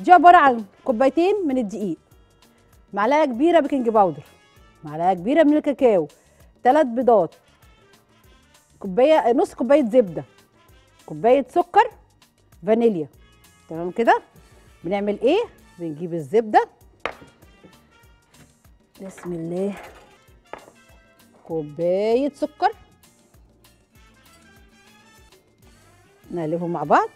دي عباره عن كوبايتين من الدقيق معلقه كبيره بيكنج باودر معلقه كبيره من الكاكاو ثلاث بيضات كوبايه نص كوبايه زبده كوبايه سكر فانيليا تمام كده بنعمل ايه بنجيب الزبده بسم الله كوبايه سكر نقلبهم مع بعض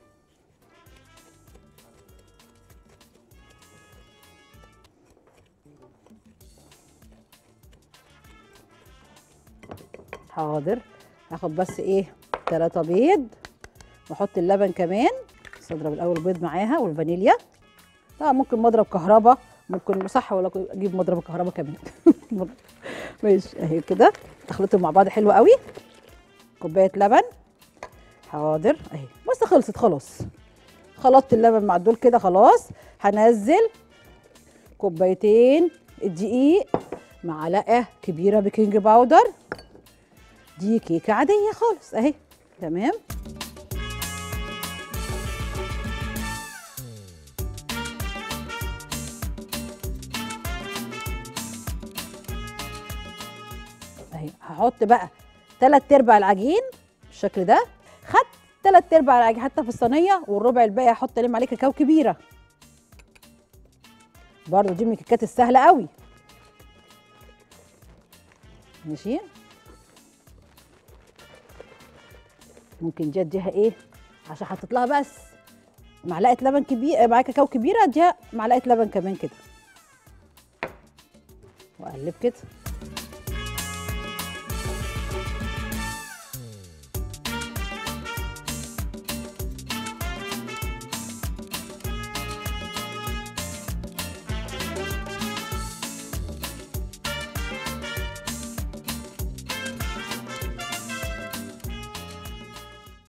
حاضر هاخد بس ايه تلاتة بيض واحط اللبن كمان بس اضرب الاول البيض معاها والفانيليا طبعا ممكن مضرب كهرباء ممكن صح ولا اجيب مضرب كهرباء كمان ماشي اهي كده اخلطهم مع بعض حلو قوي كوبايه لبن حاضر اهي بس خلصت خلاص خلطت اللبن مع دول كده خلاص هنزل كوبايتين الدقيق معلقه كبيره بيكنج باودر دي كيكه عاديه خالص اهي تمام اهي هحط بقى تلات ارباع العجين بالشكل ده خدت تلات ارباع العجين حتى في الصينيه والربع الباقي هحط الم عليه كاكاو كبيره برضو دي من الكيكات السهله قوي ماشي ممكن دي اديها ايه عشان حطيت لها بس معلقه لبن كبير معلقه كاكاو كبيره اديها معلقه لبن كمان كده واقلب كده